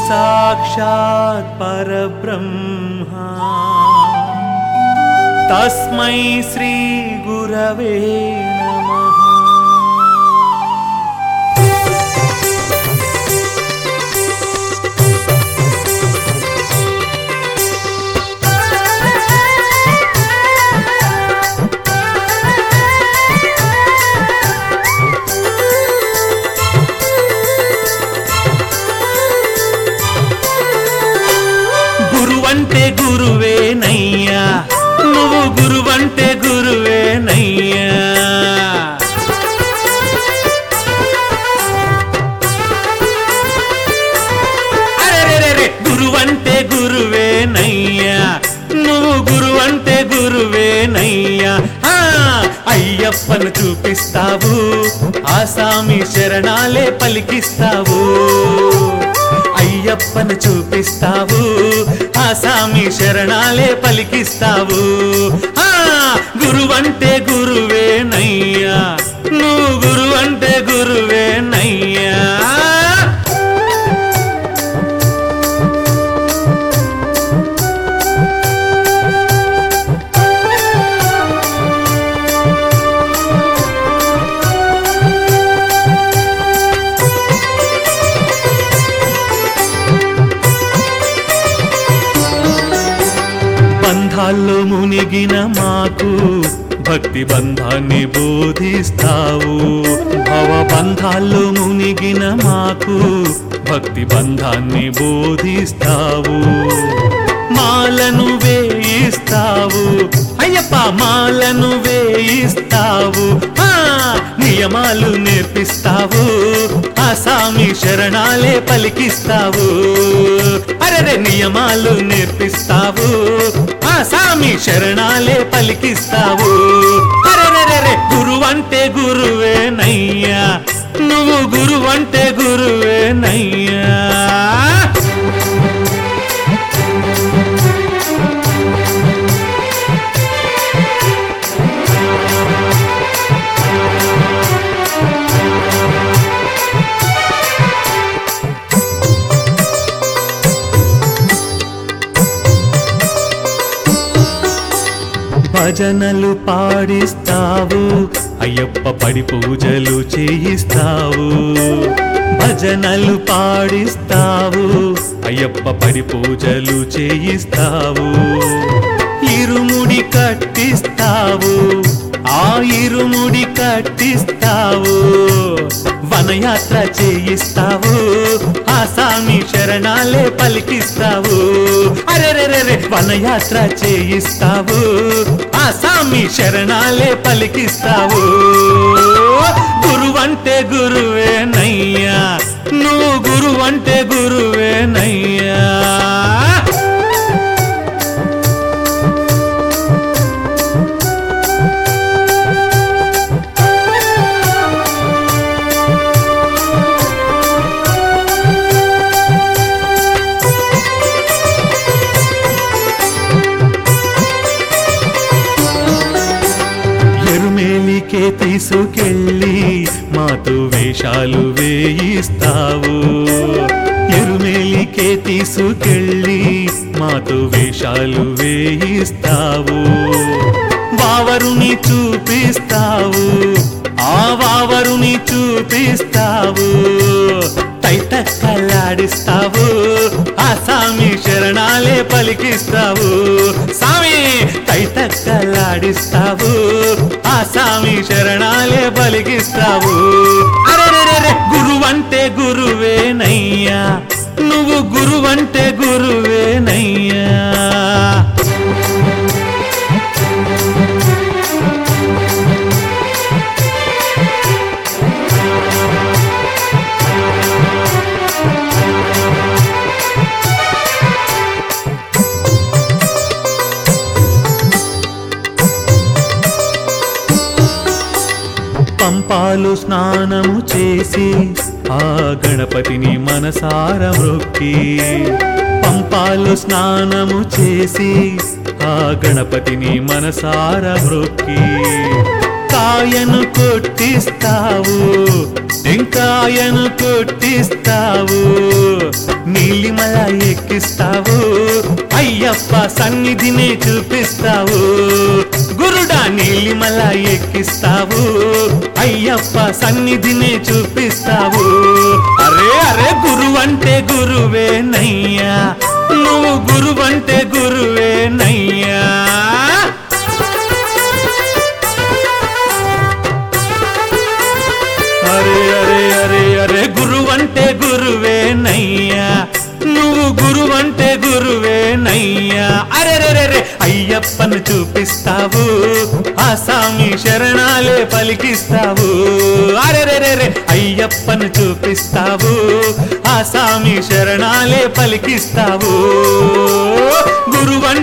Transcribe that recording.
సాక్షాత్ పరబ్రహ్మ తస్మై శ్రీ గురవే నమః గురువంటే గురువే నయ్యా నువ్వు గురువంటే గురువే నయ్యా అరెరెరెరె, గురువంటే గురువే నయ్యా నువ్వు గురువంటే గురువే నయ్యా ఆ, అయ్యప్పను చూపిస్తావు ఆసామి శరణాలే పలికిస్తావు అయ్యప్పను చూపిస్తావు ఆసామి శరణాలే పలికిస్తావు ఆ గురువంటే గురువే నయ్యా నువ్వు గురువంటే గురువే నయ్యా బంధాల్లో మునిగిన మాకు భక్తి బంధాన్ని బోధిస్తావు భవ బంధాల్లో మునిగిన మాకు భక్తి బంధాన్ని బోధిస్తావు మాలను వేయిస్తావు అయ్యప్ప మాలను వేయిస్తావు ఆ, నియమాలు నేర్పిస్తావు ఆసామి శరణాలే పలికిస్తావు అరెరే నియమాలు నేర్పిస్తావు ఆసామి శరణాలే పలికిస్తావు అరెరెరెరె గురువంటే గురువే నయ్యా నువ్వు గురువంటే గురువే నయ్యా భజనలు పాడిస్తావు అయ్యప్ప పడి పూజలు చేయిస్తావు భజనలు పాడిస్తావు అయ్యప్ప పడి పూజలు చేయిస్తావు ఇరుముడి కట్టిస్తావు ఆ ఇరుముడి కట్టిస్తావు వనయాత్ర చేయిస్తావు ఆసామి శరణాలే పలికిస్తావు అరెరెరెరె వనయాత్ర చేయిస్తావు ఆసామి శరణాలే పలికిస్తావు గురువంటే గురువే నయ్యా నువ్వు గురువంటే గురువే నయ్యా ఎరుమేలికే తీసుకెళ్ళి మాతో వేషాలు వేయిస్తావు ఎరుమేలికే తీసుకెళ్ళి మాతో వేషాలు వేయిస్తావు వావరుని చూపిస్తావు ఆ వావరుని చూపిస్తావు తైతక్కలాడిస్తావు ఆ సామి శరణాలే పలికిస్తావు సామి తైతక్కలాడిస్తావు ఆ సామి శరణాలే పలికిస్తావు అరెరెరెరె గురువంటే గురువేనయ్యా నువ్వు గురువంటే గురువేనయ్యా పంపాలు స్నానము చేసి ఆ గణపతిని మనసార మొక్కి పంపాలు స్నానము చేసి ఆ గణపతిని మనసార మొక్కి కాయను కొట్టిస్తావు టెంకాయను కొట్టిస్తావు నీలిమ ఎక్కిస్తావు అయ్యప్ప సన్నిధిని చూపిస్తావు గురుడా నీలిమల ఎక్కిస్తావు అయ్యప్ప సన్నిధిని చూపిస్తావు అరే అరే గురువంటే గురువే నయ్యా నువ్వు గురువంటే గురువే నయ్యా అరే అరే అరే అరే గురువంటే గురువే నయ్యా నువ్వు గురువంటే గురువే నయ్యా అరే రే రే రే అయ్యప్పను చూపిస్తావు ఆ స్వామి శరణాలే పలికిస్తావు అరే రే రే రే అయ్యప్పను చూపిస్తావు ఆ స్వామి శరణాలే పలికిస్తావు గురువంటే